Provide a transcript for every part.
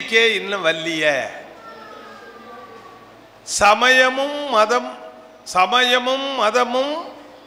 வீதிக்கே இன்னும் வல்லிய சமயமும் மதம் சமயமும் மதமும்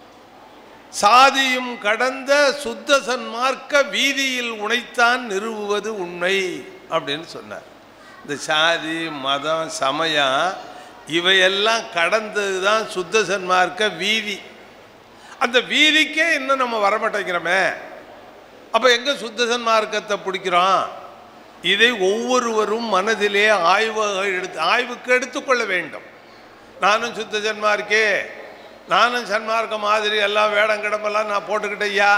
சாதியும் கடந்த சுத்த சன்மார்க்க வீதியில் உனைத்தான் நிறுவுவது உண்மை அப்படின்னு சொன்னார் இந்த சாதி மதம் சமயம் இவையெல்லாம் கடந்தது தான் சுத்த சன்மார்க்க வீதி அந்த வீதிக்கே இன்னும் நம்ம வரமாட்டேங்கிறோமே அப்போ எங்கே சுத்த சன்மார்க்கத்தை பிடிக்கிறோம் இதை ஒவ்வொருவரும் மனதிலே ஆய்வு எடுத்து ஆய்வுக்கு எடுத்துக்கொள்ள வேண்டும் நானும் சுத்த சன்மார்க்கே நானும் சன்மார்க்க மாதிரி எல்லாம் வேடம் கிடமெல்லாம் நான் போட்டுக்கிட்டேயா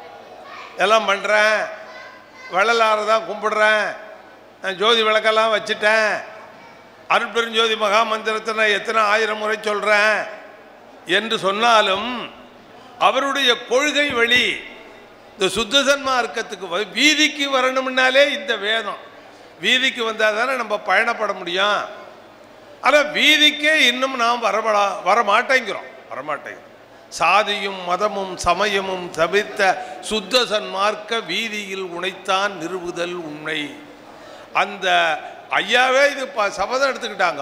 எல்லாம் பண்ணுறேன் வள்ளலாரை தான் கும்பிடுறேன் நான் ஜோதி விளக்கெல்லாம் வச்சுட்டேன் அருட்பெருஞ்சோதி மகா மந்திரத்தை நான் எத்தனை ஆயிரம் முறை சொல்கிறேன் என்று சொன்னாலும் அவருடைய கொள்கை வழி இந்த சுத்த சன்மார்க்கத்துக்கு வ- வீதிக்கு வரணும்னாலே இந்த வேதம் வீதிக்கு வந்தால் தானே நம்ம பயணப்பட முடியும் ஆனால் வீதிக்கே இன்னும் நாம் வரப்படா வரமாட்டேங்கிறோம் வரமாட்டேங்கிறோம் சாதியும் மதமும் சமயமும் தவிர்த்த சுத்த சன்மார்க்க வீதியில் உனைத்தான் நிறுவுதல் உண்மை அந்த ஐயாவே இது ப சபதம் எடுத்துக்கிட்டாங்க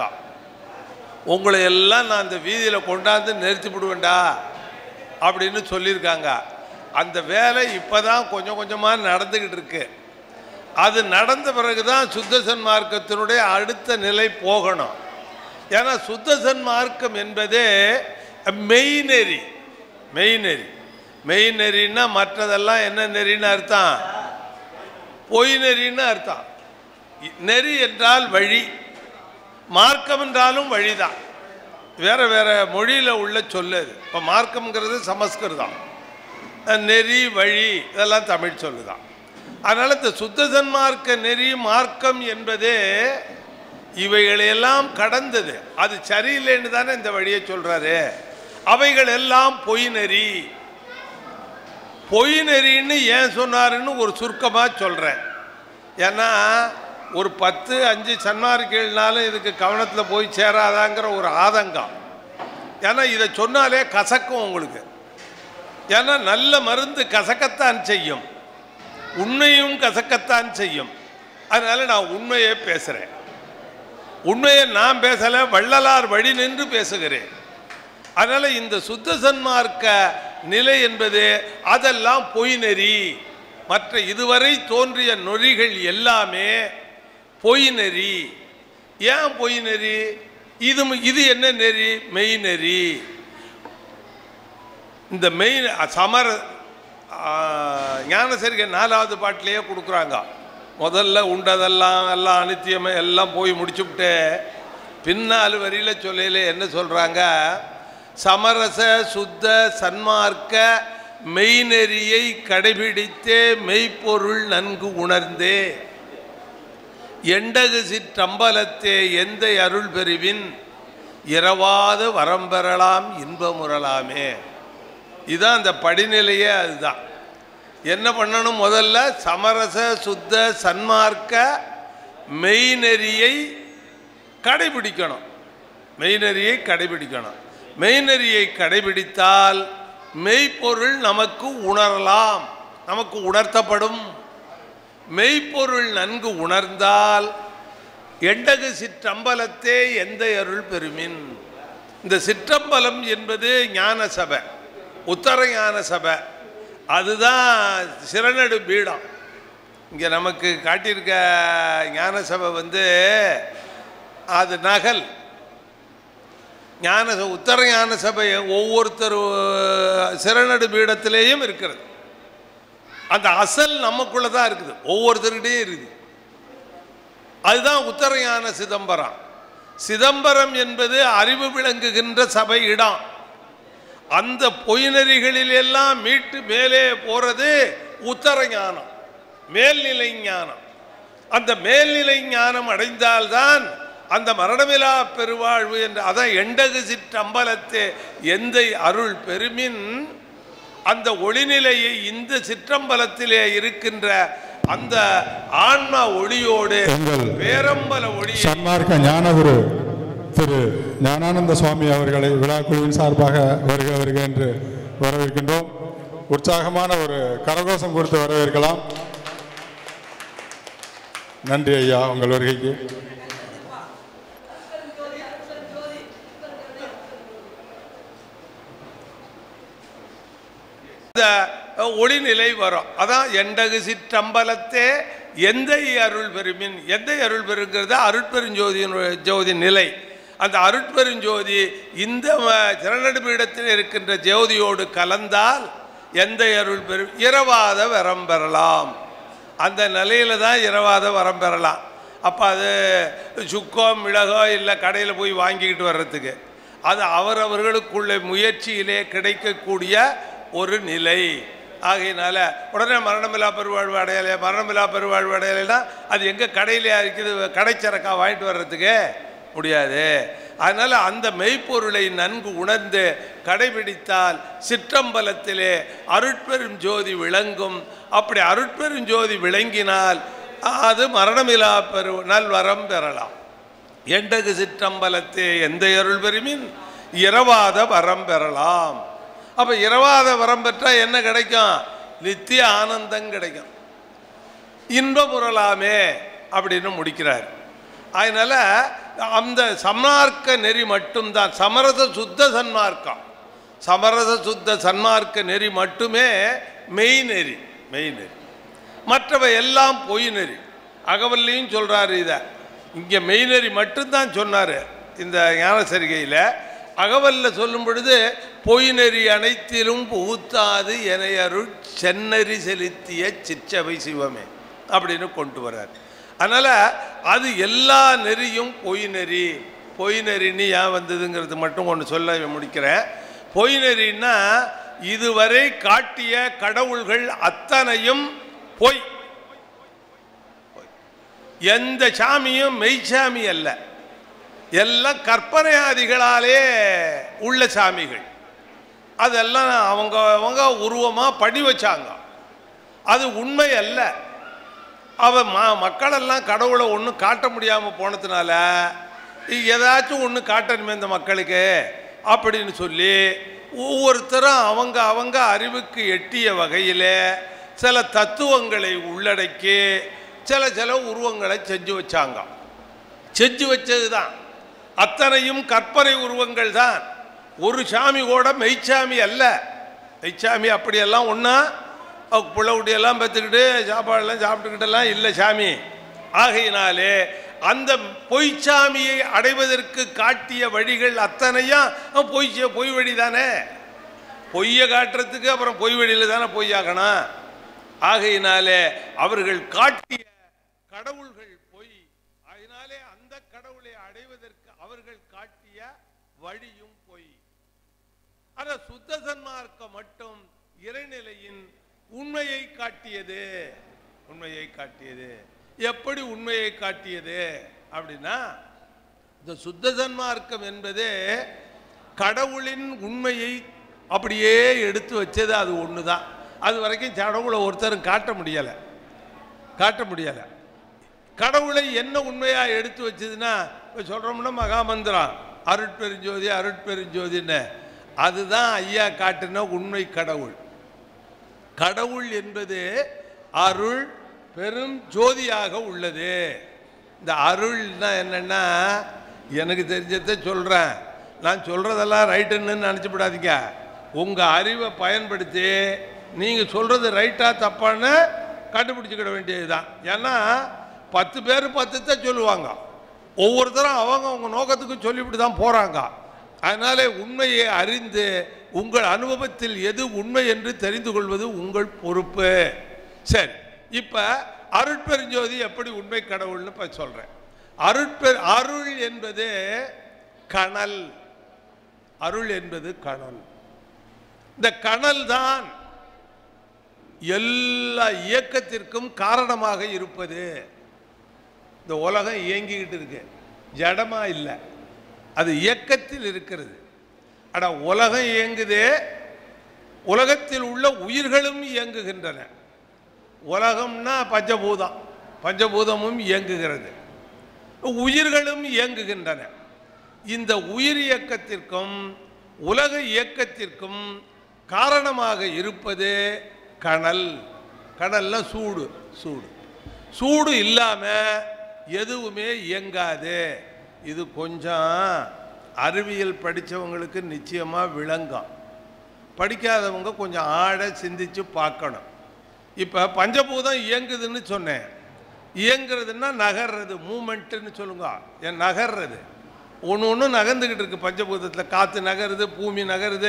உங்களை எல்லாம் நான் அந்த வீதியில் கொண்டாந்து நிறுத்தி விடுவேன்டா அப்படின்னு சொல்லியிருக்காங்க அந்த வேலை இப்போ தான் கொஞ்சம் கொஞ்சமாக நடந்துக்கிட்டு இருக்கு அது நடந்த பிறகு தான் சுத்த சன்மார்க்கத்தினுடைய அடுத்த நிலை போகணும் ஏன்னா சுத்த சன்மார்க்கம் என்பதே மெய்நெறி மெய்நெறி மெய்நெறின்னா மற்றதெல்லாம் என்ன நெறின்னு அர்த்தம் பொய் நெறின்னு அர்த்தம் நெறி என்றால் வழி மார்க்கம் என்றாலும் வழிதான் வேற வேற மொழியில் உள்ள சொல்லுது இப்போ மார்க்கம்ங்கிறது சமஸ்கிருதம் நெறி வழி இதெல்லாம் தமிழ் சொல்லுதான் அதனால் இந்த சுத்த சன்மார்க்க நெறி மார்க்கம் என்பதே இவைகளையெல்லாம் கடந்தது அது சரியில்லைன்னு தானே இந்த வழியை சொல்றாரு அவைகள் எல்லாம் பொய் நெறி பொய் நெறின்னு ஏன் சொன்னாருன்னு ஒரு சுருக்கமாக சொல்கிறேன் ஏன்னா ஒரு பத்து அஞ்சு சன்மார்க்கேள்னாலும் இதுக்கு கவனத்தில் போய் சேராதாங்கிற ஒரு ஆதங்கம் ஏன்னா இதை சொன்னாலே கசக்கும் உங்களுக்கு ஏன்னா நல்ல மருந்து கசக்கத்தான் செய்யும் உண்மையும் கசக்கத்தான் செய்யும் அதனால நான் உண்மையே பேசுகிறேன் உண்மையை நான் பேசலை வள்ளலார் வழி நின்று பேசுகிறேன் அதனால இந்த சுத்த சன்மார்க்க நிலை என்பது அதெல்லாம் பொய் நெறி மற்ற இதுவரை தோன்றிய நொறிகள் எல்லாமே பொய் நெறி ஏன் பொய் நெறி இது இது என்ன நெறி மெய் நெறி இந்த மெய் சமர ஆ, ஞானசரிகை நாலாவது பாட்டிலேயே கொடுக்குறாங்க முதல்ல உண்டதெல்லாம் எல்லாம் அனித்தியமே எல்லாம் போய் முடிச்சுவிட்டு பின்னால் வரியில் சொல்லையில் என்ன சொல்கிறாங்க சமரச சுத்த சன்மார்க்க மெய்நெறியை கடைபிடித்தே மெய்ப்பொருள் நன்கு உணர்ந்தே எண்டகு சிற்றம்பலத்தே எந்த அருள் பெறுவின் இரவாது வரம் பெறலாம் இன்பமுறலாமே இதுதான் அந்த படிநிலையே அதுதான் என்ன பண்ணணும் முதல்ல சமரச சுத்த சன்மார்க்க மெய்நெறியை கடைபிடிக்கணும் மெய்நெறியை கடைபிடிக்கணும் மெய்நெறியை கடைபிடித்தால் மெய்ப்பொருள் நமக்கு உணரலாம் நமக்கு உணர்த்தப்படும் மெய்ப்பொருள் நன்கு உணர்ந்தால் எண்டகு சிற்றம்பலத்தே எந்த அருள் பெறுமின் இந்த சிற்றம்பலம் என்பது ஞான சபை உத்தர ஞான சபை அதுதான் சிறநடு பீடம் இங்கே நமக்கு காட்டியிருக்க ஞான சபை வந்து அது நகல் ஞான ச- உத்தர ஞான சபை ஒவ்வொருத்தர் சிறநடு பீடத்திலேயும் இருக்கிறது அந்த அசல் நமக்குள்ள தான் இருக்குது ஒவ்வொருத்தருக்கிட்டையும் இருக்குது அதுதான் உத்தர ஞான சிதம்பரம் சிதம்பரம் என்பது அறிவு விளங்குகின்ற சபை இடம் அந்த பொய்நெறிகளில் எல்லாம் மீட்டு மேலே போறது உத்தர ஞானம் மேல்நிலை ஞானம் அந்த மேல்நிலை ஞானம் அடைந்தால்தான் அந்த மரணமிலா பெருவாழ்வு என்று அதான் எண்டகு சிற்றம்பலத்தே எந்த அருள் பெருமின் அந்த ஒளிநிலையை இந்த சிற்றம்பலத்திலே இருக்கின்ற அந்த ஆன்மா ஒளியோடு எங்கள் பேரம்பல ஒளியை சன்மார்க்க ஞானகுரு திரு ஞானானந்த சுவாமி அவர்களை விழா குழுவின் சார்பாக வருக வருக என்று வரவேற்கின்றோம் உற்சாகமான ஒரு கரகோஷம் கொடுத்து வரவேற்கலாம் நன்றி ஐயா உங்கள் வருகைக்கு இந்த ஒளிநிலை வரும் அதான் எண்டகு சிற்றம்பலத்தே எந்தை அருள் பெருமின் எந்தை அருள் பெருங்கிறது அருட்பெருஞ்சோதியின் ஜோதி நிலை அந்த அருட்பெருஞ்சோதி இந்த ம- திரநடுபீடத்தில் இருக்கின்ற ஜோதியோடு கலந்தால் எந்தை அருள் பெரும் இரவாத வரம் பெறலாம் அந்த நிலையில தான் இரவாத வரம் பெறலாம் அப்போ அது சுக்கோ மிளகோ இல்லை கடையில் போய் வாங்கிக்கிட்டு வர்றதுக்கு அது அவரவர்களுக்குள்ள முயற்சியிலே கிடைக்கக்கூடிய ஒரு நிலை ஆகையினால உடனே மரணமில்லா பெருவாழ்வு அடையலை மரணமில்லா பெருவாழ்வு அடையலைன்னா அது எங்கே கடையிலையா இருக்குது கடைச்சரக்கா வாங்கிட்டு வர்றதுக்கு முடியாது அதனால் அந்த மெய்ப்பொருளை நன்கு உணர்ந்து கடைபிடித்தால் சிற்றம்பலத்திலே அருட்பெரும் ஜோதி விளங்கும் அப்படி அருட்பெரும் ஜோதி விளங்கினால் அது மரணமிலா பெரு நல்வரம் பெறலாம் எண்டகு சிற்றம்பலத்தே எந்த அருள் பெருமின் இரவாத வரம் பெறலாம் அப்ப இரவாத வரம் பெற்றா என்ன கிடைக்கும் நித்திய ஆனந்தம் கிடைக்கும் இன்ப புரலாமே அப்படின்னு முடிக்கிறார் அதனால அந்த சன்மார்க்க நெறி மட்டும்தான் சமரச சுத்த சன்மார்க்கம் சமரச சுத்த சன்மார்க்க நெறி மட்டுமே மெய் நெறி மெய் நெறி மற்றவை எல்லாம் பொய் நெறி அகவல்லையும் சொல்றாரு இதை இங்கே மெய்நெறி மட்டும்தான் சொன்னார் இந்த ஞானசரிகையில் அகவல்ல சொல்லும் பொழுது பொய் நெறி அனைத்திலும் புகுத்தாது எனையருள் சென்னறி செலுத்திய சிற்றவை சிவமே அப்படின்னு கொண்டு வர்றார் அதனால் அது எல்லா நெறியும் பொய் நெறி பொய் நெறின்னு ஏன் வந்ததுங்கிறது மட்டும் ஒன்று சொல்ல முடிக்கிறேன் பொய் நெறின்னா இதுவரை காட்டிய கடவுள்கள் அத்தனையும் பொய் எந்த சாமியும் மெய்ச்சாமி அல்ல எல்லாம் கற்பனையாதிகளாலே உள்ள சாமிகள் அதெல்லாம் அவங்க அவங்க உருவமாக படி வச்சாங்க அது உண்மை அல்ல அவ ம மக்களெல்லாம் கடவுளை ஒன்றும் காட்ட முடியாமல் போனதுனால ஏதாச்சும் ஒன்று காட்டணுமே இந்த மக்களுக்கு அப்படின்னு சொல்லி ஒவ்வொருத்தரும் அவங்க அவங்க அறிவுக்கு எட்டிய வகையில் சில தத்துவங்களை உள்ளடக்கி சில சில உருவங்களை செஞ்சு வச்சாங்க செஞ்சு வச்சது தான் அத்தனையும் கற்பனை உருவங்கள் தான் ஒரு சாமி கூட மெய்ச்சாமி அல்ல மெய்ச்சாமி அப்படியெல்லாம் ஒன்றா புள்ளவுட்டியெல்லாம் பெற்றுக்கிட்டு சாப்பாடெல்லாம் சாப்பிட்டுக்கிட்டெல்லாம் இல்லை சாமி ஆகையினாலே அந்த பொய்ச்சாமியை அடைவதற்கு காட்டிய வழிகள் அத்தனையும் பொய் பொய் வழி தானே பொய்யை காட்டுறதுக்கு அப்புறம் பொய் வழியில் தானே பொய்யாகணும் ஆகையினாலே அவர்கள் காட்டிய கடவுள்கள் பொய் அதனாலே அந்த கடவுளை அடைவதற்கு அவர்கள் காட்டிய வழியும் பொய் ஆனா சுத்த சன்மார்க்கம் மட்டும் இறைநிலையின் உண்மையை காட்டியது உண்மையை காட்டியது எப்படி உண்மையை காட்டியது அப்படின்னா இந்த சுத்த சன்மார்க்கம் என்பது கடவுளின் உண்மையை அப்படியே எடுத்து வச்சது அது ஒன்று தான் அது வரைக்கும் கடவுளை ஒருத்தரும் காட்ட முடியலை காட்ட முடியலை கடவுளை என்ன உண்மையாக எடுத்து வச்சதுன்னா இப்போ சொல்கிறோம்னா மகாமந்திரம் அருட்பெருஞ்சோதி அருட்பெருஞ்சோதின்னு அதுதான் ஐயா காட்டின உண்மை கடவுள் கடவுள் என்பது அருள் பெரும் ஜோதியாக உள்ளது இந்த அருள்னா என்னன்னா எனக்கு தெரிஞ்சதை சொல்கிறேன் நான் சொல்கிறதெல்லாம் ரைட்டுன்னு நினச்சிவிடாதீங்க உங்கள் அறிவை பயன்படுத்தி நீங்கள் சொல்கிறது ரைட்டா தப்பான்னு கண்டுபிடிச்சிக்கிட வேண்டியது தான் ஏன்னா பத்து பேர் பத்து தான் சொல்லுவாங்க ஒவ்வொருத்தரும் அவங்க அவங்க நோக்கத்துக்கு சொல்லிவிட்டு தான் போகிறாங்க அதனாலே உண்மையை அறிந்து உங்கள் அனுபவத்தில் எது உண்மை என்று தெரிந்து கொள்வது உங்கள் பொறுப்பு சரி இப்போ அருட்பெருஞ்சோதி எப்படி உண்மை கடவுள்னு இப்போ சொல்கிறேன் அருட்பெரு அருள் என்பது கணல் அருள் என்பது கணல் இந்த கணல் தான் எல்லா இயக்கத்திற்கும் காரணமாக இருப்பது இந்த உலகம் இயங்கிக்கிட்டு இருக்கு ஜடமா இல்லை அது இயக்கத்தில் இருக்கிறது அட உலகம் இயங்குது உலகத்தில் உள்ள உயிர்களும் இயங்குகின்றன உலகம்னா பஞ்சபூதம் பஞ்சபூதமும் இயங்குகிறது உயிர்களும் இயங்குகின்றன இந்த உயிர் இயக்கத்திற்கும் உலக இயக்கத்திற்கும் காரணமாக இருப்பது கணல் கணல்னா சூடு சூடு சூடு இல்லாமல் எதுவுமே இயங்காது இது கொஞ்சம் அறிவியல் படித்தவங்களுக்கு நிச்சயமாக விளங்கும் படிக்காதவங்க கொஞ்சம் ஆழ சிந்திச்சு பார்க்கணும் இப்போ பஞ்சபூதம் இயங்குதுன்னு சொன்னேன் இயங்குறதுன்னா நகர்றது மூமெண்ட்டுன்னு சொல்லுங்க என் நகர்றது ஒன்று ஒன்று நகர்ந்துக்கிட்டு இருக்கு பஞ்சபூதத்தில் காற்று நகருது பூமி நகருது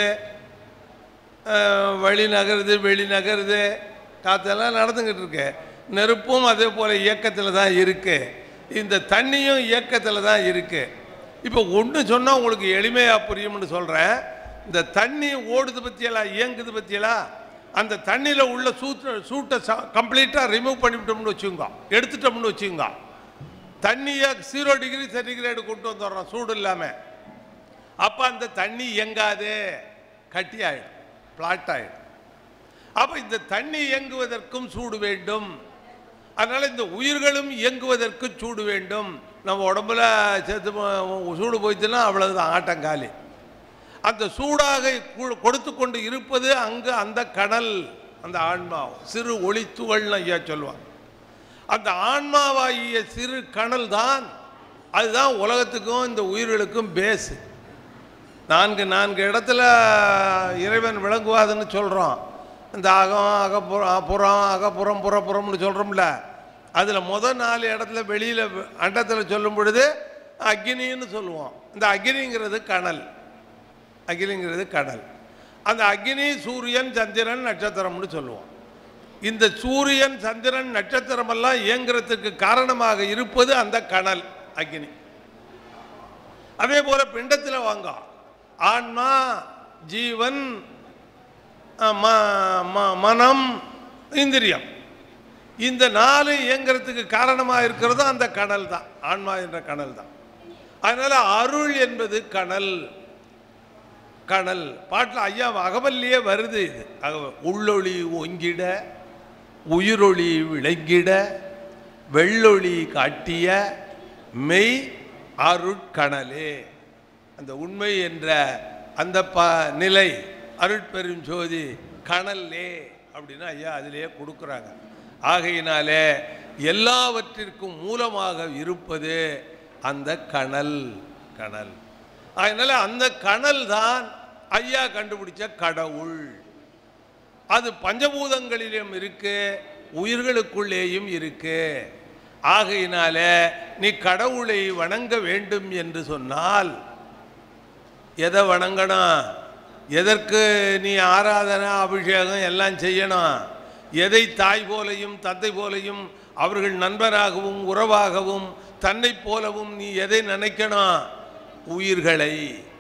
அஹ், வழி நகருது வெளி நகருது காற்றெல்லாம் நடந்துக்கிட்டு இருக்கு நெருப்பும் அதே போல் இயக்கத்தில் தான் இருக்கு இந்த தண்ணியும் இயக்கத்தில் தான் இருக்கு இப்போ ஒன்று சொன்னால் உங்களுக்கு எளிமையாக புரியும்னு சொல்கிறேன் இந்த தண்ணி ஓடுது பற்றியெல்லாம் இயங்குது பற்றியெல்லாம் அந்த தண்ணியில் உள்ள சூட்ட சூட்டை கம்ப்ளீட்டாக ரிமூவ் பண்ணிவிட்டோம்னு வச்சுக்கோங்க எடுத்துட்டோம்னு வச்சுக்கோங்க தண்ணியை ஜீரோ டிகிரி சென்டிகிரேடு கொண்டு வந்துடுறோம் சூடு இல்லாமல் அப்போ அந்த தண்ணி இயங்காது கட்டி ஆயிடும் பிளாட் ஆயிடும் அப்போ இந்த தண்ணி இயங்குவதற்கும் சூடு வேண்டும் அதனால இந்த உயிர்களும் இயங்குவதற்கு சூடு வேண்டும் நம்ம உடம்புல சேர்த்து போ- சூடு போயிடுச்சுன்னா அவ்வளவுதான் ஆட்டங்காலி அந்த சூடாக கு- கொடுத்து கொண்டு இருப்பது அங்கு அந்த கடல் அந்த ஆன்மா சிறு ஒளித்துகள்னு ஐயா சொல்லுவாங்க அந்த ஆன்மாவாகிய சிறு கணல் தான் அதுதான் உலகத்துக்கும் இந்த உயிர்களுக்கும் பேஸு நான்கு நான்கு இடத்துல இறைவன் விளங்குவாதுன்னு சொல்கிறோம் இந்த அகம் அகப்புறம் புறம் அகப்புறம் புறப்புறம்னு சொல்கிறோம்ல அதில் முதல் நாலு இடத்துல வெளியில் அண்டத்தில் சொல்லும் பொழுது அக்னின்னு சொல்லுவோம் இந்த அக்னிங்கிறது கணல் அக்னிங்கிறது கடல் அந்த அக்னி சூரியன் சந்திரன் நட்சத்திரம்னு சொல்லுவோம் இந்த சூரியன் சந்திரன் நட்சத்திரம் எல்லாம் இயங்குறதுக்கு காரணமாக இருப்பது அந்த கணல் அக்னி அதே போல பிண்டத்தில் வாங்க ஆன்மா ஜீவன் அஹ், ம- ம- மனம் இந்திரியம் இந்த நாலு இயங்குறதுக்கு காரணமாக இருக்கிறது அந்த கடல் தான் ஆன்மா என்ற கடல் தான் அதனால அருள் என்பது கடல் கடல் பாட்டில் ஐயா அகவல்லையே வருது இது அகவ உள்ளொளி ஒங்கிட உயிரொளி விளங்கிட வெள்ளொளி காட்டிய மெய் அருட்கணலே அந்த உண்மை என்ற அந்த ப நிலை அருட்பெரும் ஜோதி கணல்லே அப்படின்னு ஐயா அதிலேயே கொடுக்குறாங்க ஆகையினாலே எல்லாவற்றிற்கும் மூலமாக இருப்பது அந்த கணல் கணல் அதனால அந்த கணல் தான் ஐயா கண்டுபிடிச்ச கடவுள் அது பஞ்சபூதங்களிலும் இருக்கு உயிர்களுக்குள்ளேயும் இருக்கு ஆகையினால நீ கடவுளை வணங்க வேண்டும் என்று சொன்னால் எதை வணங்கணும் எதற்கு நீ ஆராதனை அபிஷேகம் எல்லாம் செய்யணும் எதை தாய் போலையும் தந்தை போலையும் அவர்கள் நண்பராகவும் உறவாகவும் தன்னை போலவும் நீ எதை நினைக்கணும் உயிர்களை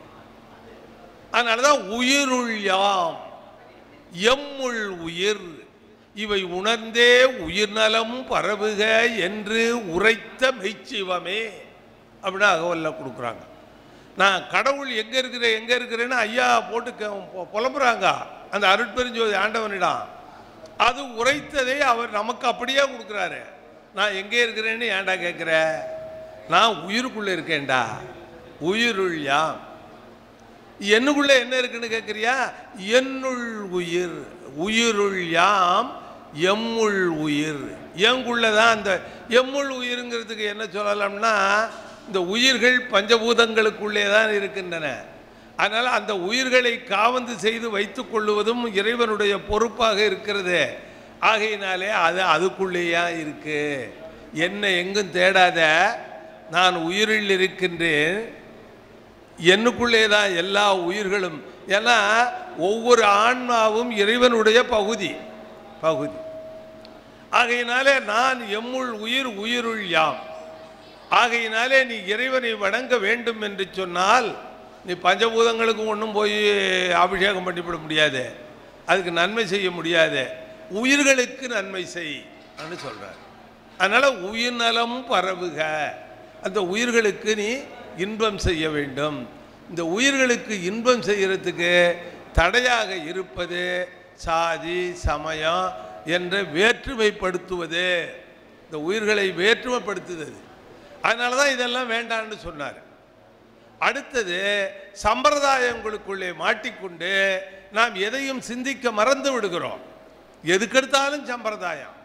அதனால தான் உயிருள் யாம் எம்முள் உயிர் இவை உணர்ந்தே உயிர் நலம் பரவுக என்று உரைத்த மெய்ச்சிவமே அப்படின்னு அகவல்ல கொடுக்குறாங்க நான் கடவுள் எங்கே இருக்கிறேன் எங்கே இருக்கிறேன்னு ஐயா போட்டு கே- பொ- புலம்புறாங்க அந்த அருட்பெருஞ்சோதி ஆண்டவனிடம் அது உரைத்ததை அவர் நமக்கு அப்படியே கொடுக்குறாரு நான் எங்கே இருக்கிறேன்னு ஏன்டா கேட்குற நான் உயிருக்குள்ளே இருக்கேன்டா உயிருள் யாம் என்னுக்குள்ள என்ன இருக்குன்னு கேட்குறியா என்னுள் உயிர் உயிருள் யாம் எம்முள் உயிர் எங்குள்ள தான் அந்த எம்முள் உயிருங்கிறதுக்கு என்ன சொல்லலாம்னா இந்த உயிர்கள் பஞ்சபூதங்களுக்குள்ளே தான் இருக்கின்றன அதனால் அந்த உயிர்களை காவந்து செய்து வைத்துக் கொள்ளுவதும் இறைவனுடைய பொறுப்பாக இருக்கிறது ஆகையினாலே அது அதுக்குள்ளேயா இருக்கு என்னை எங்கும் தேடாத நான் உயிரில் இருக்கின்றேன் என்னுக்குள்ளே தான் எல்லா உயிர்களும் ஏன்னா ஒவ்வொரு ஆன்மாவும் இறைவனுடைய பகுதி பகுதி ஆகையினாலே நான் எம்முள் உயிர் உயிருள் யாம் ஆகையினாலே நீ இறைவனை வணங்க வேண்டும் என்று சொன்னால் நீ பஞ்சபூதங்களுக்கு ஒன்றும் போய் அபிஷேகம் பண்ணிவிட முடியாது அதுக்கு நன்மை செய்ய முடியாது உயிர்களுக்கு நன்மை செய் அப்படின்னு சொல்றார் அதனால உயிர் நலம் பரவுக அந்த உயிர்களுக்கு நீ இன்பம் செய்ய வேண்டும் இந்த உயிர்களுக்கு இன்பம் செய்யறதுக்கு தடையாக இருப்பது சாதி சமயம் என்ற வேற்றுமைப்படுத்துவது இந்த உயிர்களை வேற்றுமைப்படுத்துவது அதனால தான் இதெல்லாம் வேண்டான்னு சொன்னார் அடுத்தது சம்பிரதாயங்களுக்குள்ளே மாட்டிக்கொண்டு நாம் எதையும் சிந்திக்க மறந்து விடுகிறோம் எதுக்கெடுத்தாலும் சம்பிரதாயம்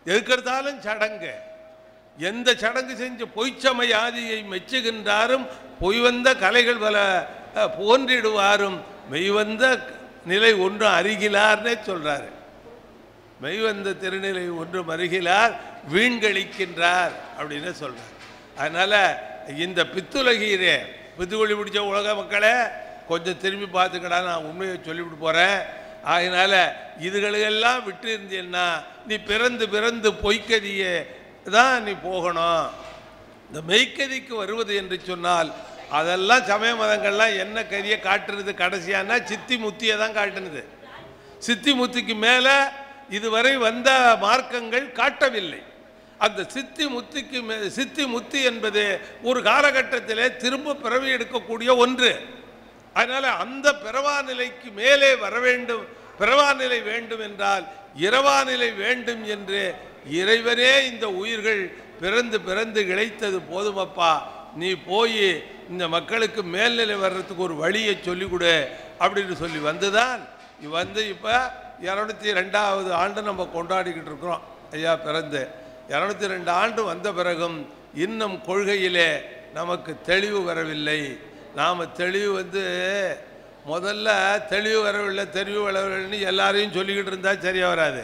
எதுக்கெடுத்தாலும் சடங்கு எந்த சடங்கு செஞ்சு பொய்ச்சமை ஆதியை மெச்சுகின்றாரும் பொய் வந்த கலைகள் பல அஹ், போன்றிடுவாரும் மெய்வந்த நிலை ஒன்று அருகிலார்னே சொல்றாரு மெய்வந்த திருநிலை ஒன்றும் அருகிலார் வீண்களிக்கின்றார் அப்படின்னு சொல்றார் அதனால இந்த பித்துலகீரே பித்துக்குழி பிடிச்ச உலக மக்களே கொஞ்சம் திரும்பி பார்த்துக்கடா நான் உண்மையை சொல்லிவிட்டு போறேன் அதனால இதுகளுக்கெல்லாம் விட்டு இருந்தீன்னா நீ பிறந்து பிறந்து பொய்க்கதியே தான் நீ போகணும் இந்த மெய்க்கதிக்கு வருவது என்று சொன்னால் அதெல்லாம் சமய மதங்கள்லாம் என்ன கதியை காட்டுறது கடைசியானா சித்தி முத்தியை தான் காட்டுனது சித்தி முத்திக்கு மேலே இதுவரை வந்த மார்க்கங்கள் காட்டவில்லை அந்த சித்தி முத்திக்கு மே சித்தி முத்தி என்பது ஒரு காலகட்டத்திலே திரும்ப பிறவி எடுக்கக்கூடிய ஒன்று அதனால அந்த பிறவா நிலைக்கு மேலே வர வேண்டும் பிறவா நிலை வேண்டும் என்றால் இரவா நிலை வேண்டும் என்று இறைவனே இந்த உயிர்கள் பிறந்து பிறந்து இழைத்தது போதுமப்பா நீ போய் இந்த மக்களுக்கு மேல்நிலை வர்றதுக்கு ஒரு வழியை சொல்லிக் கொடு அப்படின்னு சொல்லி வந்துதான் வந்து இப்போ இரநூத்தி ரெண்டாவது ஆண்டு நம்ம கொண்டாடிக்கிட்டு இருக்கிறோம் ஐயா பிறந்து இரநூத்தி ரெண்டு ஆண்டு வந்த பிறகும் இன்னும் கொள்கையிலே நமக்கு தெளிவு வரவில்லை நாம் தெளிவு வந்து முதல்ல தெளிவு வரவில்லை தெளிவு வரவில்லைன்னு எல்லாரையும் சொல்லிக்கிட்டு இருந்தால் சரியாக வராது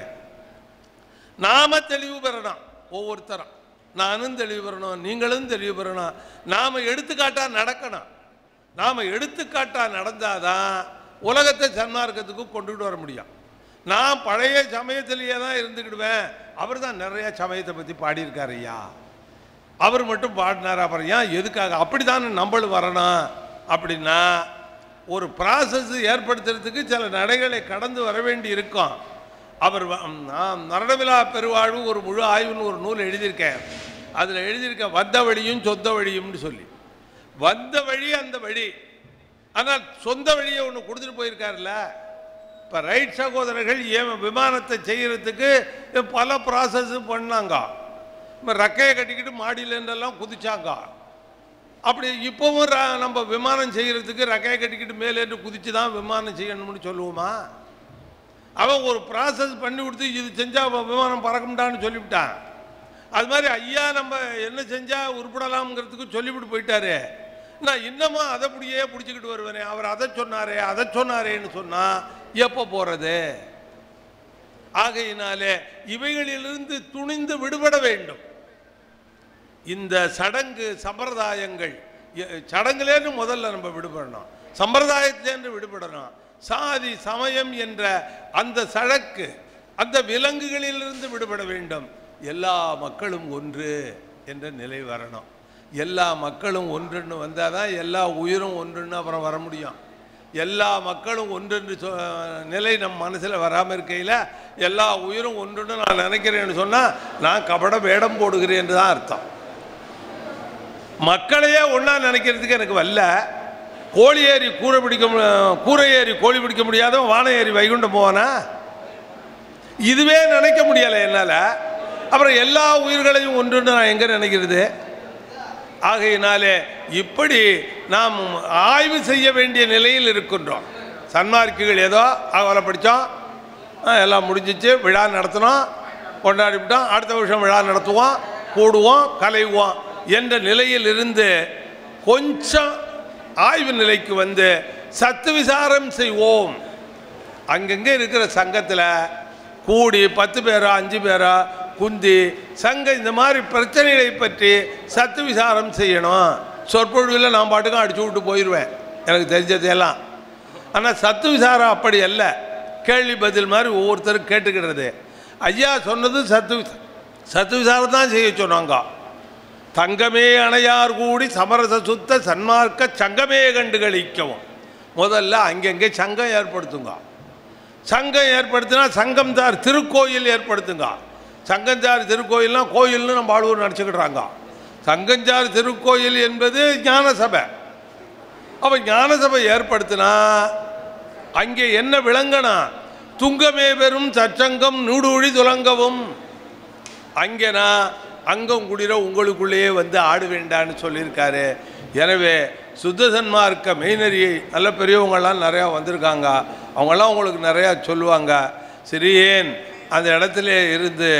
நாம தெளிவு பெறணும் ஒவ்வொருத்தரும் நானும் தெளிவு பெறணும் நீங்களும் தெளிவு பெறணும் நாம் எடுத்துக்காட்டா நடக்கணும் நாம் எடுத்துக்காட்டா நடந்தாதான் உலகத்தை சன்மார்க்கத்துக்கு கொண்டுகிட்டு வர முடியும் நான் பழைய சமயத்திலேயே தான் இருந்துக்கிடுவேன் அவர் தான் நிறைய சமயத்தை பற்றி பாடியிருக்காரு ஐயா அவர் மட்டும் பாடினார் அப்புறம் ஏன் எதுக்காக அப்படி தான் நம்மளும் வரணும் அப்படின்னா ஒரு ப்ராசஸ் ஏற்படுத்துறதுக்கு சில நடைகளை கடந்து வர வேண்டி இருக்கும் அவர் வ- நான் நரணவிழா பெருவாழ்வு ஒரு முழு ஆய்வுன்னு ஒரு நூல் எழுதியிருக்கேன் அதில் எழுதியிருக்கேன் வந்த வழியும் சொந்த வழியும்னு சொல்லி வந்த வழி அந்த வழி ஆனால் சொந்த வழியை ஒன்று கொடுத்துட்டு போயிருக்காருல்ல இப்போ ரைட் சகோதரர்கள் ஏன் விமானத்தை செய்யறதுக்கு பல ப்ராசஸ் பண்ணாங்க இப்போ ரெக்கையை கட்டிக்கிட்டு மாடியில இருந்தெல்லாம் குதிச்சாங்க அப்படி இப்போவும் ர- நம்ம விமானம் செய்யறதுக்கு ரெக்கையை கட்டிக்கிட்டு மேலேருந்து குதிச்சு தான் விமானம் செய்யணும்னு சொல்லுவோமா அவன் ஒரு ப்ராசஸ் பண்ணி கொடுத்து இது செஞ்சால் விமானம் பறக்கும்டான்னு சொல்லிவிட்டான் அது மாதிரி ஐயா நம்ம என்ன செஞ்சால் உருப்படலாம்ங்கிறதுக்கு சொல்லிவிட்டு போயிட்டாரு நான் இன்னமும் அதை அப்படியே பிடிச்சிக்கிட்டு வருவேனே அவர் அதை சொன்னாரே அதை சொன்னாரேன்னு சொன்னால் எப்போ போகிறது ஆகையினாலே இவைகளிலிருந்து துணிந்து விடுபட வேண்டும் இந்த சடங்கு சம்பிரதாயங்கள் எ- சடங்குலேருந்து முதல்ல நம்ம விடுபடணும் சம்பிரதாயத்திலேருந்து விடுபடணும் சாதி சமயம் என்ற அந்த சழக்கு அந்த விலங்குகளிலிருந்து விடுபட வேண்டும் எல்லா மக்களும் ஒன்று என்ற நிலை வரணும் எல்லா மக்களும் ஒன்றுன்னு வந்தால் தான் எல்லா உயிரும் ஒன்றுன்னு அப்புறம் வர முடியும் எல்லா மக்களும் ஒன்றென்று சொ நிலை நம் மனசில் வராமல் இருக்கையில் எல்லா உயிரும் ஒன்றுன்னு நான் நினைக்கிறேன்னு சொன்னால் நான் கபட வேடம் போடுகிறேன் என்று தான் அர்த்தம் மக்களையே ஒன்றா நினைக்கிறதுக்கு எனக்கு வரல கோழி ஏறி கூரை பிடிக்க மு- கூரை ஏறி கோழி பிடிக்க முடியாதவன் வானை ஏறி வைகுண்டம் போவானா இதுவே நினைக்க முடியலை என்னால் அப்புறம் எல்லா உயிர்களையும் ஒன்றுன்னு நான் எங்கே நினைக்கிறது ஆகையினாலே இப்படி நாம் ஆய்வு செய்ய வேண்டிய நிலையில் இருக்கின்றோம் சன்மார்க்கிகள் ஏதோ அவளை படித்தோம் எல்லாம் முடிஞ்சிச்சு விழா நடத்தினோம் கொண்டாடிவிட்டோம் அடுத்த வருஷம் விழா நடத்துவோம் கூடுவோம் கலைவோம் என்ற நிலையில் இருந்து கொஞ்சம் ஆய்வு நிலைக்கு வந்து சத்து விசாரம் செய்வோம் அங்கங்கே இருக்கிற சங்கத்தில் கூடி பத்து பேரோ அஞ்சு பேரோ குந்தி சங்கம் இந்த மாதிரி பிரச்சனைகளை பற்றி சத்து விசாரம் செய்யணும் சொற்பொழிவில் நான் பாட்டுக்கும் அடிச்சு விட்டு போயிடுவேன் எனக்கு தெரிஞ்சதையெல்லாம் ஆனால் சத்து விசாரம் அப்படி அல்ல கேள்வி பதில் மாதிரி ஒவ்வொருத்தரும் கேட்டுக்கிறது ஐயா சொன்னது சத்து விசா- சத்து விசாரம் தான் செய்ய சொன்னாங்க தங்கமே அணையார் கூடி சமரச சுத்த சன்மார்க்க சங்கமே கண்டு களிக்கவும் முதல்ல அங்கங்கே சங்கம் ஏற்படுத்துங்க சங்கம் ஏற்படுத்தினா சங்கம் தார் திருக்கோயில் ஏற்படுத்துங்க சங்கஞ்சார் திருக்கோயில்னா கோயில்னு நம்ம ஆளுநர் நினச்சிக்கிட்றாங்க சங்கஞ்சார் திருக்கோயில் என்பது ஞான சபை அப்போ ஞான சபை ஏற்படுத்தினா அங்கே என்ன விளங்கணும் துங்கமே பெறும் சச்சங்கம் நூடுழி துலங்கவும் அங்கே நான் அங்கம் குடிர உங்களுக்குள்ளேயே வந்து ஆடு வேண்டான்னு சொல்லியிருக்காரு எனவே சுத்த சன்மார்க்க மெய்நெறியை நல்ல பெரியவங்கள்லாம் நிறையா வந்திருக்காங்க அவங்கெல்லாம் உங்களுக்கு நிறையா சொல்லுவாங்க சிறியேன் அந்த இடத்துல இருந்து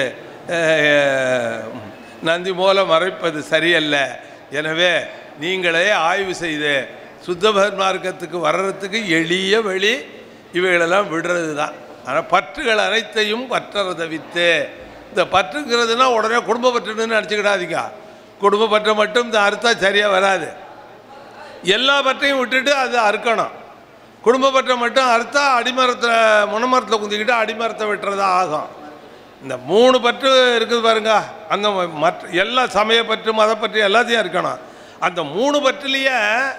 அஹ், நந்தி போல மறைப்பது சரியல்ல எனவே நீங்களே ஆய்வு செய்து சுத்த மார்க்கத்துக்கு வர்றதுக்கு எளிய வழி இவைகளெல்லாம் விடுறது தான் ஆனால் பற்றுகள் அனைத்தையும் பற்றறதை வித்து இந்த பற்றுங்கிறதுனா உடனே குடும்ப பற்றுன்னு நினச்சிக்கிடாதீங்க குடும்ப பற்றை மட்டும் இந்த அறுத்தா சரியாக வராது எல்லா பற்றையும் விட்டுட்டு அது அறுக்கணும் குடும்ப பற்றை மட்டும் அறுத்தா அடிமரத்தில் முனமரத்தில் குந்திக்கிட்டு அடிமரத்தை வெட்டுறதா ஆகும் இந்த மூணு பற்று இருக்குது பாருங்க அந்த மற்ற எல்லா சமய பற்று மதப்பற்று எல்லாத்தையும் இருக்கணும் அந்த மூணு பற்றுலேயே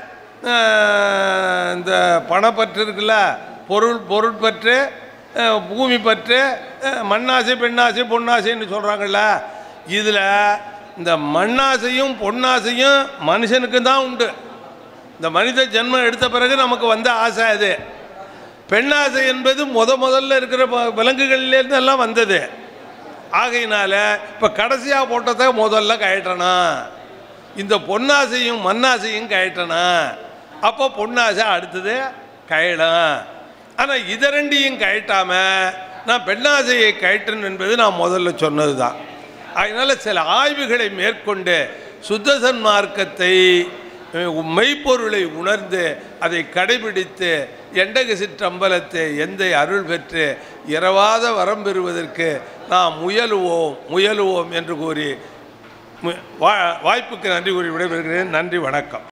அஹ், இந்த பணப்பற்று இருக்குல்ல பொருள் பொருட்பற்று அஹ், பூமி பற்று அஹ், மண்ணாசை பெண்ணாசை பொன்னாசைன்னு சொல்கிறாங்கல்ல இதில் இந்த மண்ணாசையும் பொன்னாசையும் மனுஷனுக்கு தான் உண்டு இந்த மனித ஜென்மம் எடுத்த பிறகு நமக்கு வந்த ஆசை அது பெண்ணாசை என்பது முத முதல்ல இருக்கிற ப- விலங்குகள்லேருந்து எல்லாம் வந்தது ஆகையினால இப்போ கடைசியாக போட்டதை முதல்ல கழட்டணும் இந்த பொன்னாசையும் மண்ணாசையும் கழட்டணும் அப்போ பொன்னாசை அடுத்தது கழடும் ஆனால் இதை ரெண்டையும் கழட்டாம நான் பெண்ணாசையை கழட்டணும் என்பது நான் முதல்ல சொன்னது தான் அதனால் சில ஆய்வுகளை மேற்கொண்டு சுத்த சன்மார்க்கத்தை அஹ், மெய்ப்பொருளை உணர்ந்து அதை கடைபிடித்து எண்டக சிற்றம்பலத்தை எந்தை அருள் பெற்று இரவாத வரம் பெறுவதற்கு நாம் முயலுவோம் முயலுவோம் என்று கூறி மு- வா- வாய்ப்புக்கு நன்றி கூறி விடைபெறுகிறேன் நன்றி வணக்கம்